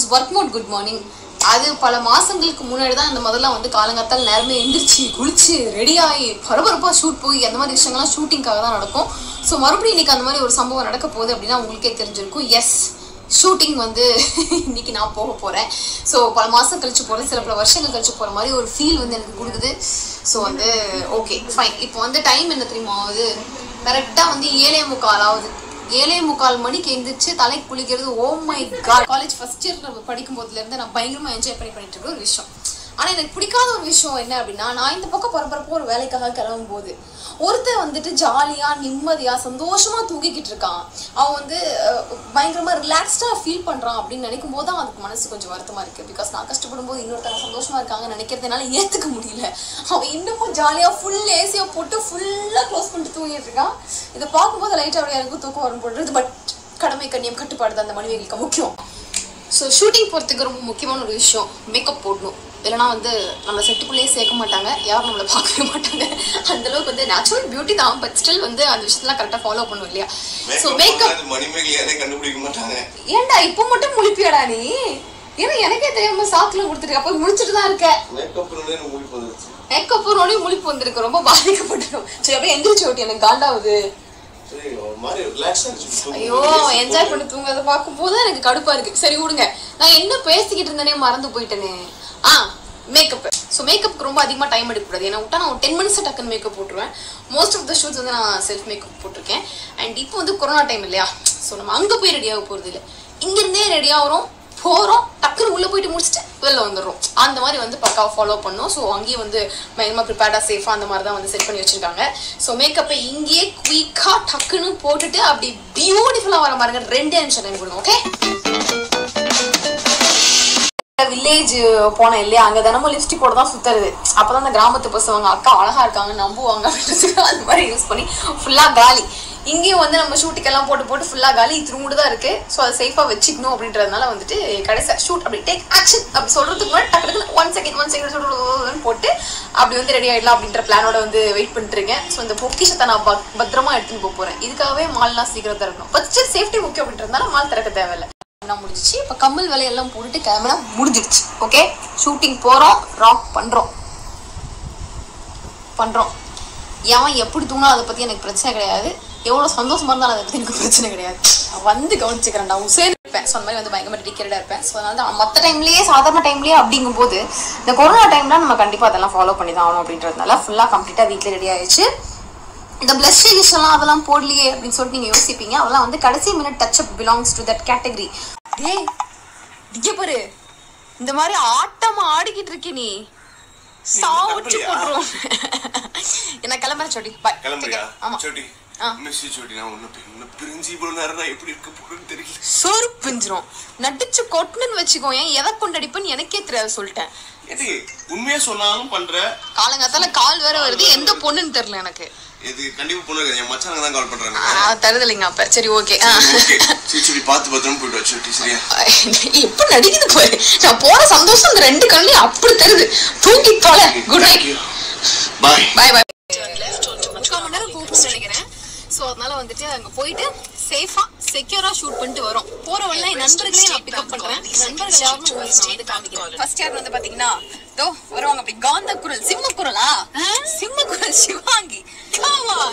Work mode good morning அது பல மாசங்களுக்கு முன்னாடி தான் இந்த முதல்ல வந்து காலங்காத்தால் நேரமே எந்திரிச்சு குளிச்சு ரெடி ஆகி பரபரப்பாக ஷூட் போய் அந்த மாதிரி விஷயங்கள்லாம் ஷூட்டிங்காக தான் நடக்கும் ஸோ மறுபடியும் இன்னைக்கு அந்த மாதிரி ஒரு சம்பவம் நடக்க போகுது அப்படின்னா உங்களுக்கே தெரிஞ்சிருக்கும் எஸ் ஷூட்டிங் வந்து இன்னைக்கு நான் போக போகிறேன் ஸோ பல மாதம் கழிச்சு போகிறேன் சில பல வருஷங்கள் கழிச்சு போகிற மாதிரி ஒரு ஃபீல் வந்து எனக்கு கொடுக்குது ஸோ வந்து ஓகே ஃபைன் இப்போ வந்து டைம் என்ன தெரியுமா ஆகுது கரெக்டாக வந்து ஏழே முக்கால் ஆகுது ஏழே முக்கால் மணிக்கு எந்திரிச்சு தலை குளிக்கிறது oh my god college first year படிக்கும் போதுல இருந்து நான் பயங்கரமா என்ஜாய் பண்ணி பண்ணிட்டு இருக்க ஒரு விஷயம் ஆனா எனக்கு பிடிக்காத ஒரு விஷயம் என்ன அப்படின்னா நான் இந்த பக்கம் பரபரப்பா ஒரு வேலைக்காக கிளம்பும் போது ஒருத்தன் வந்துட்டு ஜாலியா நிம்மதியா சந்தோஷமா தூங்கிக்கிட்டு இருக்கான் அவன் வந்து அஹ், பயங்கரமா ரிலாக்ஸ்டா ஃபீல் பண்றான் அப்படின்னு நினைக்கும் போது தான் அதுக்கு மனசு கொஞ்சம் வருத்தமா இருக்கு பிகாஸ் நான் கஷ்டப்படும் போது இன்னொருத்தங்க சந்தோஷமா இருக்காங்கன்னு நினைக்கிறது என்னால ஏத்துக்க முடியல அவன் இன்னமும் ஜாலியா ஃபுல் ஏசியா போட்டு ஃபுல்லா க்ளோஸ் பண்ணிட்டு தூங்கிட்டு இருக்கான் இதை பார்க்கும்போது லைட்டா அப்படியே எனக்கு தூக்கம் வரும் போடுறது பட் கடமை கண்ணியம் கட்டுப்பாடு தான் அந்த மனைவிகளுக்கு முக்கியம் ஸோ ஷூட்டிங் போகிறதுக்கு ரொம்ப முக்கியமான ஒரு விஷயம் மேக்கப் போடணும் இல்லைனா வந்து நம்ம செட்டுக்குள்ளேயே சேர்க்க மாட்டாங்க யாரும் நம்மளை பார்க்கவே மாட்டாங்க அந்த அளவுக்கு வந்து நேச்சுரல் பியூட்டி தான் பட் ஸ்டில் வந்து அந்த விஷயத்தெல்லாம் கரெக்டாக ஃபாலோ பண்ணும் இல்லையா ஸோ மேக்கப் மணிமேகலை யாரே கண்டுபிடிக்க மாட்டாங்க ஏன்டா இப்போ மட்டும் முழிப்பியாடா நீ ஏன்னா எனக்கே தெரியாம சாக்குல கொடுத்துருக்க அப்போ முடிச்சுட்டு தான் இருக்க மேக்கப் முடிப்பு வந்துருச்சு மேக்கப் நோடி முழிப்பு வந்திருக்கு ரொம்ப பாதிக்கப்பட்டிருக்கும் சரி அப்படியே எந்திரிச்சு ஓட்டி எனக்கு காண்டாவுது சரி ஒரு மாதிரி ரிலாக்ஸா இருந்துச்சு ஐயோ என்ஜாய் பண்ணி தூங்குறத பார்க்கும்போது எனக்கு கடுப்பா இருக்கு சரி விடுங்க நான் என்ன பேசிக்கிட்டு இருந்தேனே மறந்து போயிட்டேனே ஆ மேக்கப் ஸோ மேக்கப்புக்கு ரொம்ப அதிகமாக டைம் எடுக்கக்கூடாது ஏன்னா விட்டா நான் டென் மினிட்ஸ் டக்குன்னு மேக்கப் போட்டுருவேன் மோஸ்ட் ஆஃப் த ஷூட்ஸ் வந்து நான் செல்ஃப் மேக்கப் போட்டிருக்கேன் அண்ட் இப்போ வந்து கொரோனா டைம் இல்லையா ஸோ நம்ம அங்கே போய் ரெடியாக போகிறது இல்லை இங்கேருந்தே ரெடி ஆகிறோம் போகிறோம் டக்குன்னு உள்ளே போயிட்டு முடிச்சுட்டு வெளில வந்துடுறோம் அந்த மாதிரி வந்து பக்காவாக ஃபாலோ பண்ணோம் ஸோ அங்கேயே வந்து பயங்கரமாக ப்ரிப்பேர்டாக சேஃபாக அந்த மாதிரி தான் வந்து செட் பண்ணி வச்சுருக்காங்க ஸோ மேக்கப்பை இங்கேயே குயிக்காக டக்குன்னு போட்டுட்டு அப்படி பியூட்டிஃபுல்லாக வர பாருங்க ரெண்டே நிமிஷம் டைம் கொடுங்க ஓகே வில்லேஜ் போனேன் இல்லையா அங்க தினமும் லிப்ஸ்டிக் போட தான் சுத்துறது அப்பதான் அந்த கிராமத்து பசங்க அக்கா அழகா இருக்காங்க நம்புவாங்க அப்படின்னு அந்த மாதிரி யூஸ் பண்ணி ஃபுல்லா காலி இங்கேயும் வந்து நம்ம ஷூட்டுக்கெல்லாம் போட்டு போட்டு ஃபுல்லா காலி திரும்ப தான் இருக்கு ஸோ அதை சேஃபா வச்சுக்கணும் அப்படின்றதுனால வந்துட்டு கடைசியா ஷூட் அப்படி டேக் ஆக்ஷன் அப்படி சொல்றதுக்கு முன்னாடி டக்கு ஒன் செகண்ட் ஒன் செகண்ட் போட்டு அப்படி வந்து ரெடி ஆயிடலாம் அப்படின்ற பிளானோட வந்து வெயிட் பண்ணிட்டு இருக்கேன் ஸோ இந்த பொக்கிஷத்தை நான் பத்- பத்திரமா எடுத்துன்னு போக போறேன் இதுக்காகவே மால்லாம் சீக்கிரம் திறக்கணும் ஃபர்ஸ்ட் சேஃப்டி முக்கியம் அப்படின்றதுனால மால் திறக்க தேவையில்லை நான் முடிஞ்சிச்சு இப்போ கம்மல் வேலையெல்லாம் போட்டுட்டு கேமரா முடிஞ்சிடுச்சு ஓகே ஷூட்டிங் போகிறோம் ராக் பண்ணுறோம் பண்ணுறோம் எவன் எப்படி தூங்கினா அதை பற்றி எனக்கு பிரச்சனை கிடையாது எவ்வளோ சந்தோஷமா இருந்தாலும் அதை பற்றி எனக்கு பிரச்சனை கிடையாது நான் வந்து கவனிச்சுக்கிறேன் நான் உசேன் இருப்பேன் ஸோ அந்த மாதிரி வந்து பயங்கரமாக டெடிக்கேட்டடாக இருப்பேன் ஸோ அதனால தான் மற்ற டைம்லேயே சாதாரண டைம்லேயே அப்படிங்கும்போது இந்த கொரோனா டைம்ல நம்ம கண்டிப்பாக அதெல்லாம் ஃபாலோ பண்ணி தான் ஆகணும் அப்படின்றதுனால ஃபுல்லாக கம்ப்ளீட்டாக வீட்டில் ரெடி ஆயிடுச்சு இந்த பிளஷ் எல்லாம் அதெல்லாம் போடலையே அப்படின்னு சொல்லிட்டு நீங்க யோசிப்பீங்க அதெல்லாம் வந்து கடைசி minute touch up belongs to that category டேய் இங்க பாரு இந்த மாதிரி ஆட்டமா ஆடிக்கிட்டு இருக்கே நீ சாவுச்சு கிளம்பலையா? போட்டுரும் என்ன கிளம்புறேன் சொல்லி பாய் கிளம்புறியா ஆமா சோட்டி ஆ. மிஸ் சோட்டி நான் உன்ன உன்ன பிரிஞ்சு இவ்வளவு நேரம் நான் எப்படி இருக்க போறேன்னு தெரியல சோறு பிஞ்சிரும் நடிச்சு கொட்டுன்னு வச்சுக்கோ ஏன் எதை கொண்டடிப்புன்னு எனக்கே தெரியாது சொல்லிட்டேன் ஏடி உண்மையா சொன்னாலும் பண்ற காலங்காத்தால கால் வேற வருது எந்த பொண்ணுன்னு தெரியல எனக்கு இது கண்டிப்பா பொண்ணு இருக்காது. என் மச்சானுங்க தான் கால் பண்றாங்க ஆ, தருதலைங்க அப்ப சரி ஓகே ஓகே சரி சரி பார்த்து பத்திரமா போயிட்டு வா சோட்டி சரியா இப்ப நடிக்குது பாரு நான் போற சந்தோஷம் இந்த ரெண்டு கண்ணையும் அப்படி தருது தூக்கி போல குட் நைட் பாய் பாய் பாய் முக்கால் மணி நேரம் கூப்பிட்டு நினைக்கிறேன் ஸோ அதனால வந்துட்டு அங்க போயிட்டு சேஃபா செக்யூரா ஷூட் பண்ணிட்டு வரோம் போற வழியில என் நண்பர்களையும் நான் பிக்கப் பண்றேன் நண்பர்கள் யாரும் உங்களுக்கு நான் வந்து காமிக்கிறேன் ஃபர்ஸ்ட் யார் வந்து பாத்தீங்கன்னா தோ வருவாங்க அப்படி காந்த குரல் சிம்ம குரலா சிம்ம குரல் சிவாங்கி Come on.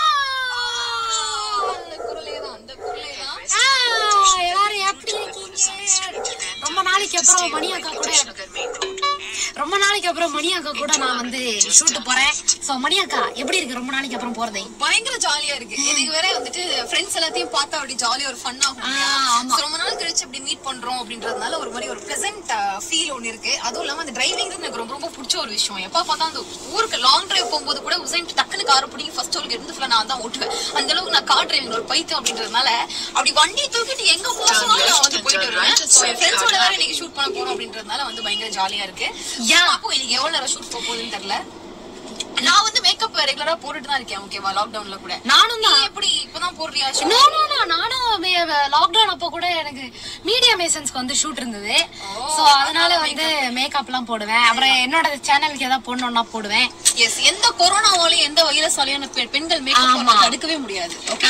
அந்த குரலே தான் அந்த குரலே தான் எல்லாரும் எப்படி இருக்கீங்க ரொம்ப நாளைக்கு அப்புறம் மணி அக்கா கூட ரொம்ப நாளைக்கு அப்புறம் மணி அக்கா கூட நான் வந்து ஷூட் போறேன் சோ மணி அக்கா எப்படி இருக்கு ரொம்ப நாளைக்கு அப்புறம் போறது பயங்கர ஜாலியா இருக்கு எனக்கு வேற வந்துட்டு ஃப்ரெண்ட்ஸ் எல்லாத்தையும் பார்த்தா அப்படி ஜாலியா ஒரு ஃபன் ஆகும் இல்லையா? ஆ, ஆமா. So, ரொம்ப நாள் கழிச்சு அப்படி மீட் பண்றோம் அப்படின்றதுனால ஒரு மாதிரி ஒரு ப்ளசன்ட் ஃபீல் ஒன்னு இருக்கு அதுவும் இல்லாம அந்த டிரைவிங் எனக்கு ரொம்ப ரொம்ப பிடிச்ச ஒரு விஷயம் எப்ப பார்த்தா அந்த ஊருக்கு லாங் டிரைவ் போகும்போது கூட உசைன் டக்குனு காரை பிடிங்கி ஃபர்ஸ்ட் ஊருக்கு இருந்து ஃபுல்லா நான் தான் ஓட்டுவேன் அந்த அளவுக்கு நான் கார் டிரைவிங் ஒரு பைத்தியம் அப்படின்றதுனால அப்படி வண்டி தூக்கிட்டு எங்க போகணும் நான் வந்து போயிட்டு வருவேன் So, என் ஃப்ரெண்ட்ஸோட வேற இன்னைக்கு ஷூட் பண்ண போறோம் அப்படின்றதுனால வந்து பயங்கர ஜாலியா இருக்கு Yeah. அப்போ இன்னைக்கு எவ்வளவு நேரம் ஷூட் போக போகுதுன்னு தெரியல நான் வந்து மேக்கப் ரெகுலரா போட்டுட்டு தான் இருக்கேன் ஓகேவா லாக்டவுன்ல கூட நானும் நீ தான் எப்படி இப்பதான் போடுறியா நோ நோ நோ நானும் லாக்டவுன் அப்போ கூட எனக்கு மீடியா மேசன்ஸ்க்கு வந்து ஷூட் இருந்தது சோ அதனால வந்து மேக்கப் எல்லாம் போடுவேன் அப்புறம் என்னோட சேனலுக்கு ஏதாவது போடணும்னா போடுவேன் எஸ் எந்த கொரோனாவாலையும் எந்த வைரஸாலையும் பெண்கள் ஆமா. மேக்கப் தடுக்கவே முடியாது ஓகே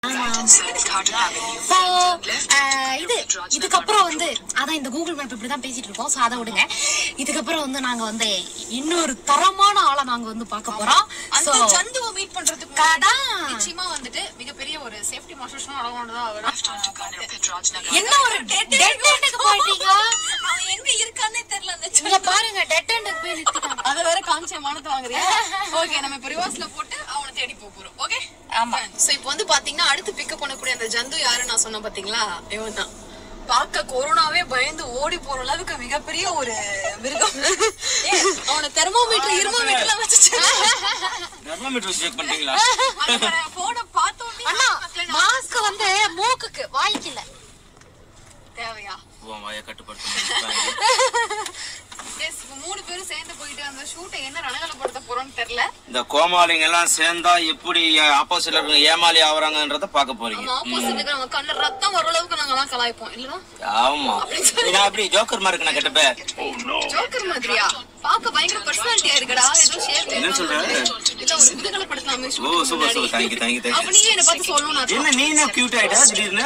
So, ஆஹ், இது இதுக்கப்புறம் வந்து அதான் இந்த கூகுள் மேப் இப்படிதான் பேசிட்டு இருக்கோம் சோ அதை விடுங்க இதுக்கப்புறம் வந்து நாங்க வந்து இன்னொரு தரமான ஆளை நாங்க வந்து பார்க்க போறோம் அந்த So, சந்துவை மீட் பண்றதுக்கு கடா. நிச்சயமா வந்துட்டு மிகப்பெரிய ஒரு சேஃப்டி மாஸ்டர்ஸ் அழகானதா வரும் என்ன ஒரு டெட் எண்டுக்கு போயிட்டீங்க அவன் எங்க இருக்கானே தெரியல அந்த இங்க பாருங்க டெட் எண்டுக்கு போய் நிறுத்திட்டாங்க அத வேற காமிச்ச மானத்தை வாங்குறியா ஓகே நம்ம இப்ப ரிவர்ஸ்ல போட்டு அவனை தேடி போக போறோம் ஓகே ஆமா சோ இப்போ வந்து பாத்தீங்கன்னா அடுத்து பிக்கப் பண்ணக்கூடிய அந்த ஜந்து யாரு நான் சொன்னேன் பாத்தீங்களா இவன் தான் பார்க்க கொரோனாவே பயந்து ஓடி போற அளவுக்கு மிகப்பெரிய ஒரு மிருகம் ஏய், அவன தெர்மோமீட்டர் இருமோமீட்டர்ல வச்சு தெர்மோமீட்டர் செக் பண்றீங்களா போன பார்த்தோன்னே அண்ணா மாஸ்க் வந்து மூக்குக்கு வாய்க்கு இல்ல தேவையா உன் வாயை கட்டுப்படுத்தணும் Yes, இப்ப மூணு பேரும் சேர்ந்து போயிட்டு அந்த ஷூட்டை என்ன ரணகலப்படுத்த போறோம்னு தெரியல இந்த கோமாளிங்க எல்லாம் சேர்ந்தா எப்படி ஆப்போசிட்ல இருக்க ஏமாளி ஆவறாங்கன்றத பார்க்க போறீங்க நம்ம ஆப்போசிட் இருக்கிறவங்க கண்ணுல ரத்தம் வர அளவுக்கு நாங்க எல்லாம் கலாய்ப்போம் இல்லனா ஆமா நான் அப்படி ஜோக்கர் மாதிரி இருக்கேன் கெட்ட பேர் ஜோக்கர் மாதிரியா பார்க்க பயங்கர பர்சனாலிட்டியா இருக்குடா ஏதோ ஷேப் என்ன சொல்ற? இல்ல ஒரு குதகலப்படுத்தலாமே ஓ சூப்பர் சூப்பர் தேங்க்யூ தேங்க்யூ அப்ப தேங்க்யூ நீ என்ன பார்த்து சொல்லணும் நான் என்ன நீ என்ன கியூட் ஆயிட்டா திடீர்னு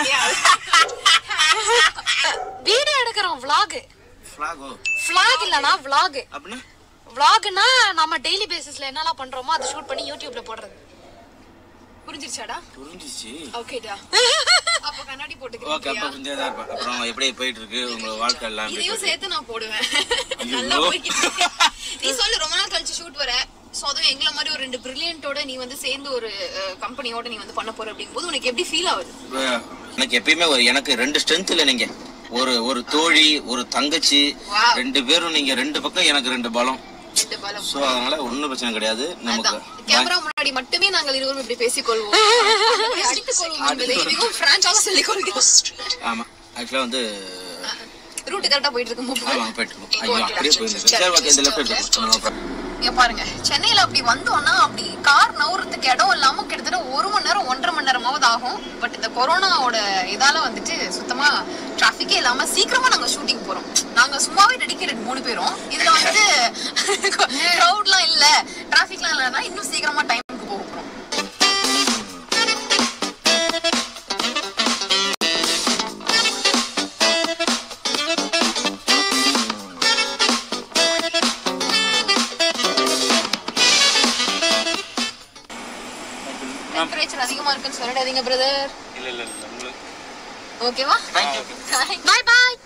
வீடியோ எடுக்கிறோம் vlog ஃபிளாகோ vlog இல்லனா vlog அப்படின்னா vlogனா நம்ம டெய்லி பேசிஸ்ல என்னலாம் பண்றோமோ அதை ஷூட் பண்ணி யூடியூப்ல போடுறது புரிஞ்சிருச்சாடா புரிஞ்சிச்சு ஓகேடா அப்ப கண்ணாடி ஓகே போட்டுக்கிறேன் அப்ப கொஞ்சம் தான் இருப்பேன் அப்புறம் எப்படி போயிட்டு இருக்கு உங்க வாழ்க்கை எல்லாம் எப்படி இதையும் போயிட்டு சேர்த்து நான் போடுவேன் ஐயோ. நல்லா போய்கிட்டு இருக்கு. நீ சொல்லு ரொம்ப நாள் கழிச்சு ஷூட் வர சோ அதுவும் எங்கள மாதிரி ஒரு ரெண்டு பிரில்லியன்ட்டோட நீ வந்து சேர்ந்து ஒரு கம்பெனியோட நீ வந்து பண்ண போற அப்படிங்கும்போது உனக்கு எப்படி ஃபீல் ஆகுது இப்ப எனக்கு எப்பயுமே ஒரு எனக்கு ரெண்டு ஸ்ட்ரென்த் இல்ல நீங்க ஒரு ஒரு தோழி ஒரு தங்கச்சி Wow. ரெண்டு பேரும் நீங்க ரெண்டு பக்கம் எனக்கு ரெண்டு பலம் ரெண்டு பலம் சோ அதனால ஒண்ணும் பிரச்சனை கிடையாது நமக்கு அதான் கேமரா முன்னாடி மட்டுமே நாங்கள் இருவரும் இப்படி பேசிக் கொள்வோம் அடித்துக் கொள்வோம் என்பதை மிகவும் பிரான்ச்சாக சொல்லிக் கொள்கிறோம் ஆமா ஆக்சுவலா வந்து ரூட் கரெக்டா போயிட்டு இருக்கும் ஆமா போயிட்டு இருக்கோம் ஐயோ அப்படியே போயிருக்கு சரி ஓகே இந்த லெஃப்ட் எடுத்துக்கோ இங்க பாருங்க சென்னையில அப்படி வந்தோம்னா அப்படி கார் நவுறதுக்கு இடம் இல்லாம கிட்டத்தட்ட ஒரு மணி நேரம் ஒன்றரை மணி நேரமாவது ஆகும் பட் இந்த கொரோனாவோட இதால வந்துட்டு சுத்தமா டிராபிக்கே இல்லாம சீக்கிரமா நாங்க ஷூட்டிங் போறோம் நாங்க சும்மாவே டெடிக்கேட்டட் மூணு பேரும் இதுல வந்து க்ரௌட்லாம் இல்ல டிராபிக்லாம் இல்லைன்னா இன்னும் சீக்கிரமா டைமுக்கு போக போறோம் டெம்பரேச்சர் அதிகமா இருக்குன்னு சொல்லிடாதீங்க பிரதர் இல்ல இல்ல இல்ல உங்களுக்கு ஓகேவா தேங்க்யூ பாய் பாய்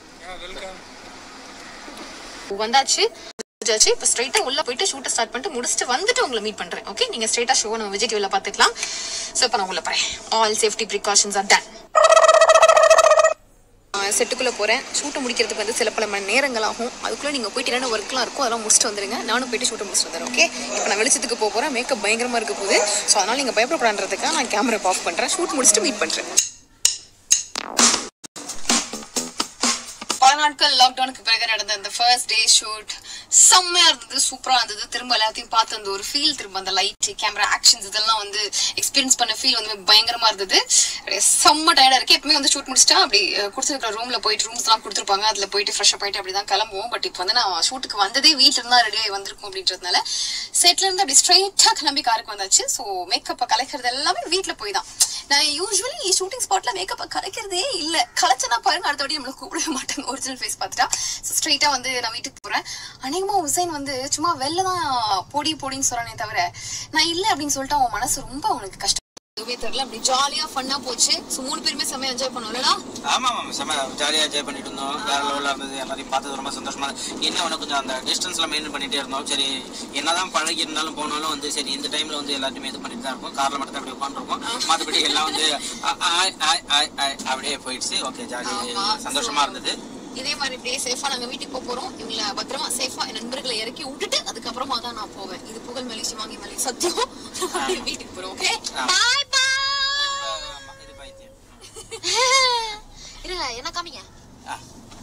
வந்தாச்சு முடிஞ்சாச்சு இப்போ ஸ்ட்ரைட்டா உள்ள போயிட்டு ஷூட்டை ஸ்டார்ட் பண்ணிட்டு முடிச்சுட்டு வந்துட்டு உங்களை மீட் பண்றேன் ஓகே நீங்க ஸ்ட்ரைட்டா ஷோ நம்ம விஜய் டிவில பாத்துக்கலாம் ஸோ இப்போ நான் உள்ள போறேன் all safety precautions are done செட்டுக்குள்ள போறேன் ஷூட்டை முடிக்கிறதுக்கு வந்து சில பல மணி நேரங்கள் ஆகும் அதுக்குள்ள நீங்க போயிட்டு என்னென்ன ஒர்க்லாம் இருக்கும் அதெல்லாம் முடிச்சுட்டு வந்துருங்க நானும் போயிட்டு ஷூட்டை முடிச்சுட்டு வந்துடுறேன் ஓகே இப்போ நான் வெளிச்சத்துக்கு போக போறேன் மேக்கப் பயங்கரமா இருக்க போகுது ஸோ அதனால நீங்க பயப்படப்படுறதுக்காக நான் கேமரா ஆஃப் பண்றேன் ஷூட் முடிச்சுட்டு மீட் பண்றேன் பல நாட்கள் லாக்டவுனுக்கு பிறகு நடந்த அந்த ஃபர்ஸ்ட் டே ஷூட் செம்மையா இருந்தது சூப்பரா இருந்தது திரும்ப எல்லாத்தையும் பார்த்து அந்த ஒரு ஃபீல் திரும்ப அந்த லைட் கேமரா ஆக்ஷன்ஸ் இதெல்லாம் வந்து எக்ஸ்பீரியன்ஸ் பண்ண ஃபீல் வந்து பயங்கரமா இருந்தது அப்படியே செம்ம டயர்டா இருக்கு எப்பவுமே வந்து ஷூட் முடிச்சிட்டா அப்படி அஹ், கொடுத்திருக்கிற ரூம்ல போயிட்டு ரூம்ஸ் எல்லாம் கொடுத்துருப்பாங்க அதுல போயிட்டு ஃப்ரெஷ் அப் ஆயிட்டு அப்படிதான் கிளம்புவோம் பட் இப்போ வந்து நான் ஷூட்டுக்கு வந்ததே வீட்டுல இருந்தா ரெடி ஆகி வந்திருக்கும் அப்படின்றதுனால செட்ல இருந்து அப்படி ஸ்ட்ரைட்டா கிளம்பி காருக்கு வந்தாச்சு ஸோ மேக்கப்பை கலைக்கிறது எல்லாமே வீட்டுல போய் தான் நான் யூஸ்வலி ஷூட்டிங் ஸ்பாட்ல மேக்கப்பை கலைக்கிறதே இல்ல கலைச்சனா பாருங்க அடுத்த வாட்டி நம்மள கூப்பிடவே மாட்டாங்க ஒரிஜினல் ஃபேஸ் பார்த்துட்டா ஸோ ஸ்ட்ரைட்டா வந்து நான் வீட்டுக்கு போறேன் அநேகமா உசைன் வந்து சும்மா வெளில தான் பொடி பொடின்னு சொல்றானே தவிர நான் இல்ல அப்படின்னு சொல்லிட்டு அவன் மனசு ரொம்ப அவனுக்கு கஷ்டம் எதுவுமே தெரியல அப்படி ஜாலியா ஃபன்னா போச்சு ஸோ மூணு பேருமே செம்மையா என்ஜாய் பண்ணோம்லடா ஆமா ஆமா செம ஜாலியா என்ஜாய் பண்ணிட்டு இருந்தோம் வேற லெவல்ல இருந்தது எல்லாரையும் பார்த்தது ரொம்ப சந்தோஷமா இருந்தது. என்ன ஒன்று கொஞ்சம் அந்த டிஸ்டன்ஸ்ல மெயின்டைன் பண்ணிட்டே இருந்தோம் சரி என்னதான் பழகி இருந்தாலும் போனாலும் வந்து சரி இந்த டைம்ல வந்து எல்லாத்தையுமே இது பண்ணிட்டு தான் இருக்கும் கார்ல மட்டும் தான் அப்படியே உட்காந்துருக்கோம் மற்றபடி எல்லாம் வந்து அ, ஆய், ஆய், ஆய், ஆய் அப்படியே போயிடுச்சு ஓகே ஜாலி ஆமா. சந்தோஷமா இருந்தது இதே மாதிரி இப்படியே சேஃபா நாங்க வீட்டுக்கு போக போறோம் இவங்கள பத்திரமா சேஃபா என் நண்பர்களை இறக்கி விட்டுட்டு அதுக்கப்புறமா தான் நான் போவேன் இது புகழ் மேலே சிவாங்கி மேலே சத்தியம் அப்படியே வீட்டுக்கு போறோம் ஓகே ஆ. பாய் பாய் ஆமா, இது பைத்தியம் இருங்க என்ன காமிங்க ஆ.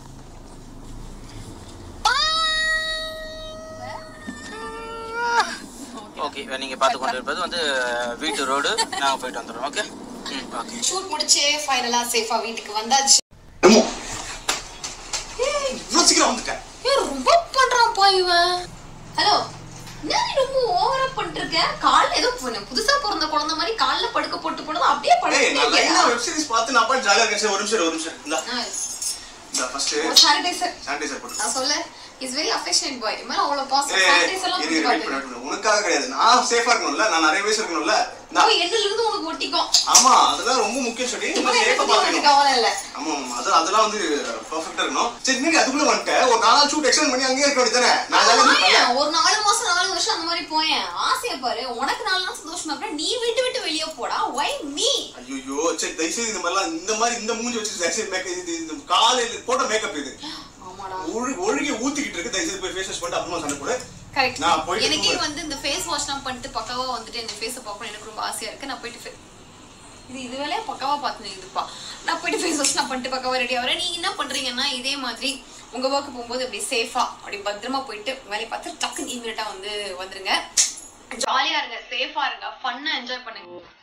ஓகே நீங்க பார்த்து கொண்டு இருப்பது வந்து வீட்டு ரோடு நாங்க போயிட்டு வந்துடுறோம் ஓகே ம் ஓகே ஷூட் முடிச்சு ஃபைனலா சேஃபா வீட்டுக்கு வந்தாச்சு இவ்வளவு சீக்கிரம் வந்துட்டேன் ஏய் ரொம்ப பண்றான்ப்பா இவன் ஹலோ என்ன நீ ரொம்ப ஓவரா பண்ணிட்டு இருக்க கால்ல ஏதோ பு- புதுசா பிறந்த குழந்தை மாதிரி கால்ல படுக்க போட்டு போனது அப்படியே ஏய் நான் லைனா படுக்க வெப் சீரிஸ் பார்த்து நான் பாட்டு ஜாலியா இருக்கேன் சரி, ஒரு நிமிஷம் இரு, ஒரு நிமிஷம் இந்தா இந்த ஃபர்ஸ்ட் சானிடைசர் சானிடைசர் போட்டு நான் சொல்ல இஸ் வெரி அஃபெக்ஷனேட் பாய் மேல அவ்வளவு பாசம் ஏய், சானிடைசர் எல்லாம் இரு, கொடுத்து இரு, wait பாத்து பண்ணு, wait பண்ணு. உனக்காக கிடையாது நான் சேஃபா இருக்கணும்ல நான் நிறைய வயசு இருக்கணும்ல நான் எண்ணில இருந்து உனக்கு ஒட்டிக்கும் ஆமா அதெல்லாம் ரொம்ப முக்கியம் சொல்லி இப்போ நம்ம என்ன சேஃபா பத்தி உனக்கு பாத்துக்கணும் கவலை இல்ல ஆமா ஆமா அது அதெல்லாம் வந்து பெர்ஃபெக்ட்டா இருக்கணும் சரி நீங்க அதுக்குள்ள வந்துட்ட ஒரு நாலு ஷூட் எக்ஸ்டெண்ட் பண்ணி அங்கேயே இருக்க வேண்டியதானே நான் ஜாலியா இருப்பேன்ல. வாயேன், ஒரு நாலு மாசம் நாலு வருஷம் அந்த மாதிரி போயேன் ஆசைய பாரு உனக்கு நாலு நாள் சந்தோஷமா இருக்க நீ விட்டு விட்டு வெளியே போடா ஒய் மீ ஐயோ சரி தயவுசெய்து இந்த மாதிரிலாம் இந்த மாதிரி இந்த மூஞ்சி வச்சு தயவுசெய்து மேக்கப் இது இது காலையில போட்ட மேக்கப் இது ஆமாடா ஒழுகி ஒழுகி ஊத்திக்கிட்டு இருக்கு தயவுசெய்து போய் ஃபேஸ் வாஷ் பண்ணிட்டு அப்புறமா சண்டை போடு கரெக்ட் நான் போயிட்டு எனக்கே தூங்குறேன். வந்து இந்த ஃபேஸ் வாஷ்லாம் பண்ணிட்டு பக்காவா வந்துட்டு இந்த ஃபேஸை பார்க்கணும் எனக்கு ரொம்ப ஆசையா இருக்கு நான் போயிட்டு fa- இது இது வேலையா பக்காவா பார்த்து இதுப்பா நான் போயிட்டு ஃபேஸ் வாஷ்லாம் பண்ணிட்டு பக்காவா ரெடி ஆகிறேன் நீங்க என்ன பண்றீங்கன்னா இதே மாதிரி உங்க ஒர்க்கு போகும்போது அப்படி சேஃபா அப்படி பத்திரமா போயிட்டு வேலையை பார்த்து டக்குன்னு இமீடியட்டா வந்து வந்துருங்க ஜாலியா இருங்க சேஃபா இருங்க ஃபன்னா என்ஜாய் பண்ணுங்க